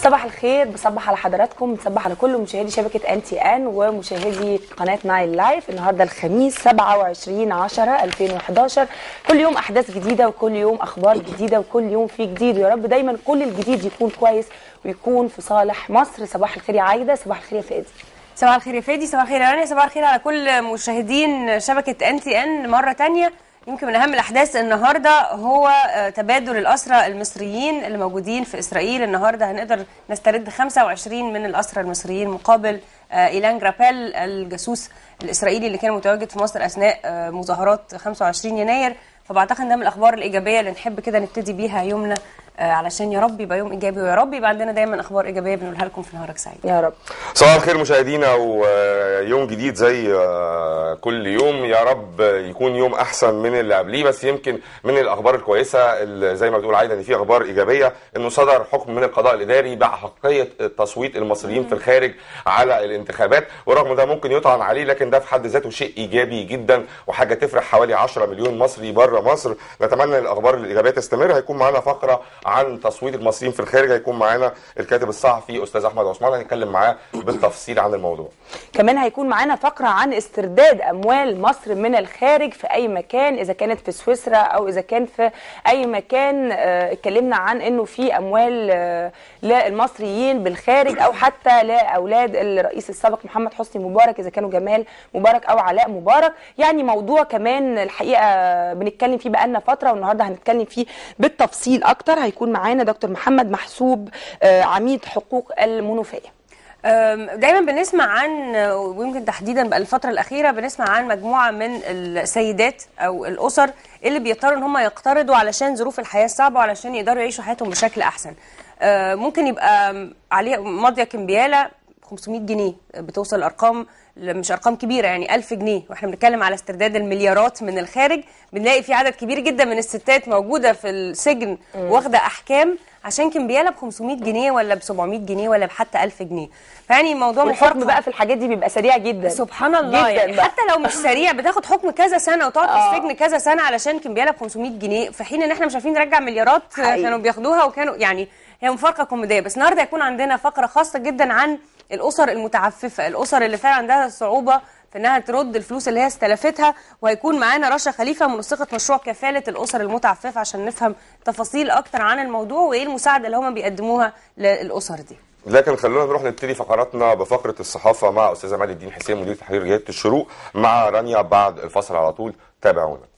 صباح الخير بصبح على حضراتكم بصبح على كل مشاهدي شبكه ان تي ان ومشاهدي قناه نايل لايف النهارده الخميس 27 10 2011 كل يوم احداث جديده وكل يوم اخبار جديده وكل يوم في جديد ويا رب دايما كل الجديد يكون كويس ويكون في صالح مصر صباح الخير يا عايده صباح الخير يا فادي صباح الخير يا فادي صباح الخير يا رانيا صباح الخير على كل مشاهدين شبكه ان تي ان مره تانية يمكن من اهم الاحداث النهارده هو آه، تبادل الاسرى المصريين اللي موجودين في اسرائيل النهارده هنقدر نسترد 25 من الاسرى المصريين مقابل آه، ايلان جرابيل الجاسوس الاسرائيلي اللي كان متواجد في مصر اثناء آه، مظاهرات 25 يناير فبعتقد ده من الاخبار الايجابيه اللي نحب كده نبتدي بيها يومنا آه، علشان يا رب يبقى يوم ايجابي ويا رب يبقى عندنا دايما اخبار ايجابيه بنقولها لكم في نهارك سعيد يا رب صباح الخير مشاهدينا ويوم جديد زي آه، كل يوم يا رب يكون يوم احسن من اللي قبليه بس يمكن من الاخبار الكويسه اللي زي ما بتقول عايده ان في اخبار ايجابيه انه صدر حكم من القضاء الاداري باحقيه تصويت المصريين في الخارج على الانتخابات ورغم ده ممكن يطعن عليه لكن ده في حد ذاته شيء ايجابي جدا وحاجه تفرح حوالي 10 مليون مصري بره مصر نتمنى ان الاخبار الايجابيه تستمر هيكون معانا فقره عن تصويت المصريين في الخارج هيكون معانا الكاتب الصحفي استاذ احمد عثمان هنتكلم معاه بالتفصيل عن الموضوع كمان هيكون معانا فقرة عن استرداد أموال مصر من الخارج في أي مكان إذا كانت في سويسرا أو إذا كان في أي مكان آه، اتكلمنا عن إنه في أموال آه، للمصريين بالخارج أو حتى لأولاد الرئيس السابق محمد حسني مبارك إذا كانوا جمال مبارك أو علاء مبارك يعني موضوع كمان الحقيقة بنتكلم فيه بقالنا فترة والنهاردة هنتكلم فيه بالتفصيل أكتر هيكون معانا دكتور محمد محسوب آه، عميد حقوق المنوفية أم، دايما بنسمع عن ويمكن تحديدا بقى الفتره الاخيره بنسمع عن مجموعه من السيدات او الاسر اللي بيضطروا ان هم يقترضوا علشان ظروف الحياه الصعبه وعلشان يقدروا يعيشوا حياتهم بشكل احسن أه، ممكن يبقى عليه ماضيه كمبياله 500 جنيه بتوصل ارقام مش ارقام كبيره يعني 1000 جنيه واحنا بنتكلم على استرداد المليارات من الخارج بنلاقي في عدد كبير جدا من الستات موجوده في السجن واخده احكام عشان كمبياله ب 500 جنيه ولا ب 700 جنيه ولا بحتى 1000 جنيه فيعني الموضوع من الحكم فرق بقى في الحاجات دي بيبقى سريع جدا سبحان الله جداً يعني بقى. حتى لو مش سريع بتاخد حكم كذا سنه وتقعد آه. في السجن كذا سنه علشان كمبياله ب 500 جنيه في حين ان احنا مش عارفين نرجع مليارات حقيقي. كانوا بياخدوها وكانوا يعني هي مفارقه كوميديه بس النهارده هيكون عندنا فقره خاصه جدا عن الاسر المتعففه الاسر اللي فعلا عندها صعوبه في انها ترد الفلوس اللي هي استلفتها وهيكون معانا رشا خليفه منسقه مشروع كفاله الاسر المتعففه عشان نفهم تفاصيل اكتر عن الموضوع وايه المساعده اللي هم بيقدموها للاسر دي لكن خلونا نروح نبتدي فقراتنا بفقره الصحافه مع استاذ عماد الدين حسين مدير تحرير جريده الشروق مع رانيا بعد الفصل على طول تابعونا